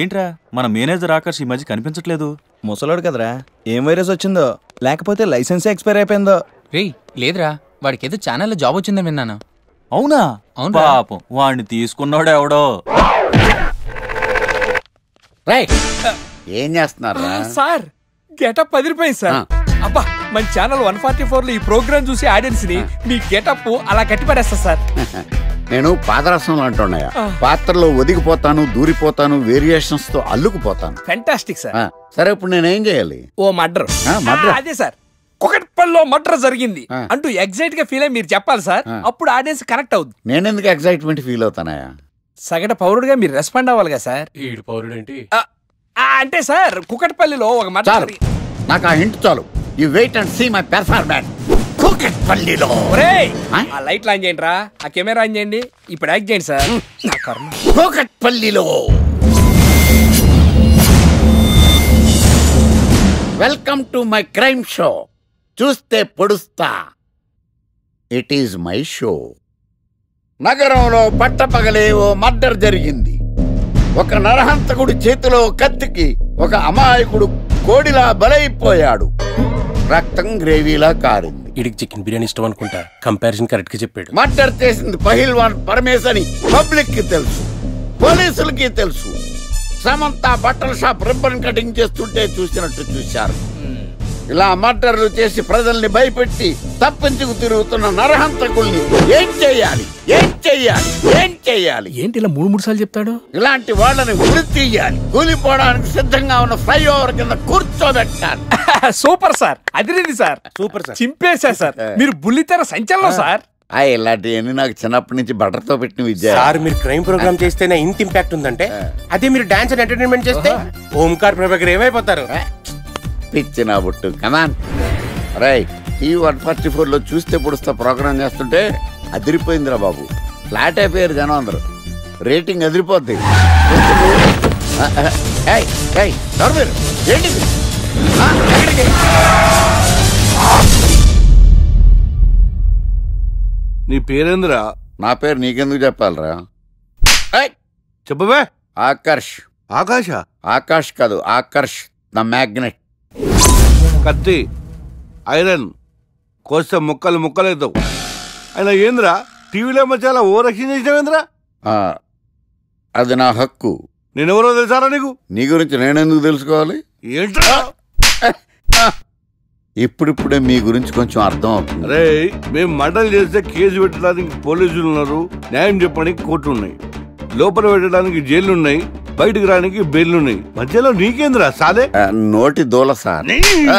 ఏంట్రా మన మేనేజర్ ఆకర్ష్ ఈ మధ్య కనిపించట్లేదు ముసలోడు కదరా ఏం వైరస్ వచ్చిందో లేకపోతే లైసెన్స్ ఎక్స్పైర్ అయిపోయిందో రేయ్ లేదురా వాడికి ఏదో ఛానల్లో జాబ్ వచ్చిందని విన్నాను అవునా అవునురా. పాపం వాడిని తీసుకున్నాడు ఎవడో రైట్ ఏం చేస్తున్నారా సార్ గెటప్ అదిరిపోయింది సార్ ఆ. అబ్బా మన ఛానల్ వన్ ఫార్టీ ఫోర్ లో ఈ ప్రోగ్రామ్ చూసి ఆడియన్స్ ని మీ గెటప్ అలా కట్టి పడేస్తా సార్ నేను పాదరసంలో అంటున్నాయా ఆ. పాత్రలో ఒదిగిపోతాను దూరిపోతాను వేరియేషన్స్ తో అల్లుకుపోతాను ఫెంటాస్టిక్ సార్ ఆ, సరే ఇప్పుడు నేనేం చేయాలి ఓ మర్డర్ ఆ, murder? అదే సార్ కుకట్పల్లిలో మర్డర్ జరిగింది ఆ. అంటూ ఎగ్జైట్ గా ఫీల్ అయ్యి మీరు చెప్పాలి సార్ ఆ. అప్పుడు ఆడియన్స్ కనెక్ట్ అవుద్ది నేనెందుకు ఎక్సైట్మెంట్ ఫీల్ అవుతానయా సగటు పౌరుడుగా మీరు రెస్పాండ్ అవ్వాలి కదా సార్ ఈడు పౌరుడేంటి ఆ, ఆ, అంటే సార్ కుకట్పల్లిలో ఒక మర్డర్ చాలు నాకు ఆ హింట్ చాలు you wait and see my performance కూకట్పల్లిలో ఒరేయ్ ఆ? ఆ లైట్లు ఆన్ చేయండి రా ఆ కెమెరా ఆన్ చేయండి ఇప్పుడు యాక్ట్ చేయండి సార్ నా కర్మ కూకట్పల్లిలో welcome to my crime show చూస్తే పొడుస్తా ఇట్ ఈజ్ మై షో నగరంలో పట్టపగలే ఓ మర్డర్ జరిగింది ఒక నరహంతకుడి చేతిలో కత్తికి ఒక అమాయకుడు కోడిలా బలైపోయాడు రక్తం గ్రేవీలా కారింది ఈడికి చికెన్ బిర్యానీ ఇష్టం అనుకుంటా కంపారిజన్ కరెక్ట్ గా చెప్పాడు మర్డర్ చేసింది పహిల్వాన్ పరమేశ్ అని పబ్లిక్ కి తెలుసు పోలీసులకి తెలుసు సమంత బట్టల షాప్ రిబ్బన్ కటింగ్ చేస్తుంటే చూసినట్టు చూశారు ఇలా మర్డర్లు చేసి ప్రజల్ని భయపెట్టి తప్పించుకు తిరుగుతున్న నరహంతకుల్ని ఏం చెయ్యాలి ఏం చెయ్యాలి ఏం చెయ్యాలి ఏంటి ఇలా మూడు మూడు సార్లు చెప్తాడు ఇలాంటి వాళ్ళని ఉరి తీయాలి కూలిపోవడానికి సిద్ధంగా ఉన్న ఫ్లైఓవర్ కింద కూర్చోబెట్టాలి సూపర్ సార్ అదిరింది సార్ సూపర్ సార్ చింపేశా సార్ మీరు బుల్లితెర సంచలనం సార్ ఆ ఇలాంటివన్నీ నాకు చిన్నప్పటి నుంచి బట్టర్తో పెట్టిన విద్య సార్ మీరు క్రైమ్ ప్రోగ్రామ్ చేస్తేనే ఇంత ఇంపాక్ట్ ఉందంటే అదే మీరు డాన్స్ అండ్ ఎంటర్టైన్మెంట్ చేస్తే ఓంకార్ ప్రభాకర్ ఏమైపోతారు పిచ్చి నా బుట్టు కమాన్ రైట్ ఈ వన్ ఫార్టీ ఫోర్ లో చూస్తే పొడుస్తా ప్రోగ్రామ్ చేస్తుంటే అదిరిపోయిందిరా బాబు ఫ్లాట్ అయిపోయారు జనం అందరు రేటింగ్ అదిరిపోద్ది ఆ, ఆ, ఏయ్, ఏయ్, ఎవరు మీరు? ఏంటిది? ఆ, ఎక్కడికి? నీ పేరేంద్రా నా పేరు నీకెందుకు చెప్పాలరా ఏయ్, చెప్పవే ఆకర్ష్ ఆకాశ ఆకాష్ కాదు ఆకర్ష్ ద మ్యాగ్నెట్ కత్తి ఐరన్ కోస్తే ముక్కలు ముక్కలవుతావు అయినా ఏంద్రా టీవీలో మధ్య ఓ రక్షణ చేసినావేంద్రా ఆ, అది నా హక్కు నేనెవరో తెలుసారా నీకు నీ గురించి నేనెందుకు తెలుసుకోవాలి ఏంట్రా ఇప్పుడిప్పుడే మీ గురించి కొంచెం అర్థం అవుతుంది అరే మేము మర్డర్ చేస్తే కేసు పెట్టడానికి పోలీసులు ఉన్నారు న్యాయం చెప్పడానికి కోర్టు ఉన్నాయి లోపల పెట్టడానికి జైలు ఉన్నాయి బయటకు రానికి బెయిల్ ఉన్నాయి మధ్యలో నీకేంద్రా సాలే ఆ, నోటి దూల సార్ ఆ,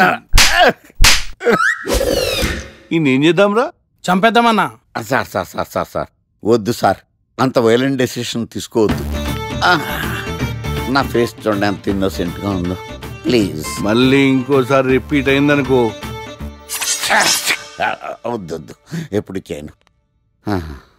ఈ ఏం చేద్దాంరా చంపేద్దామన్నా sir sir sir sir sir వద్దు సార్ అంత వైలెంట్ డెసిషన్ తీసుకోవద్దు ఆ, నా ఫేస్ చూడండి ఎంత innocent గా ఉందో ప్లీజ్ మళ్ళీ ఇంకోసారి రిపీట్ అయిందనుకో వద్దు వద్దు ఎప్పుడు చేయను ఆ.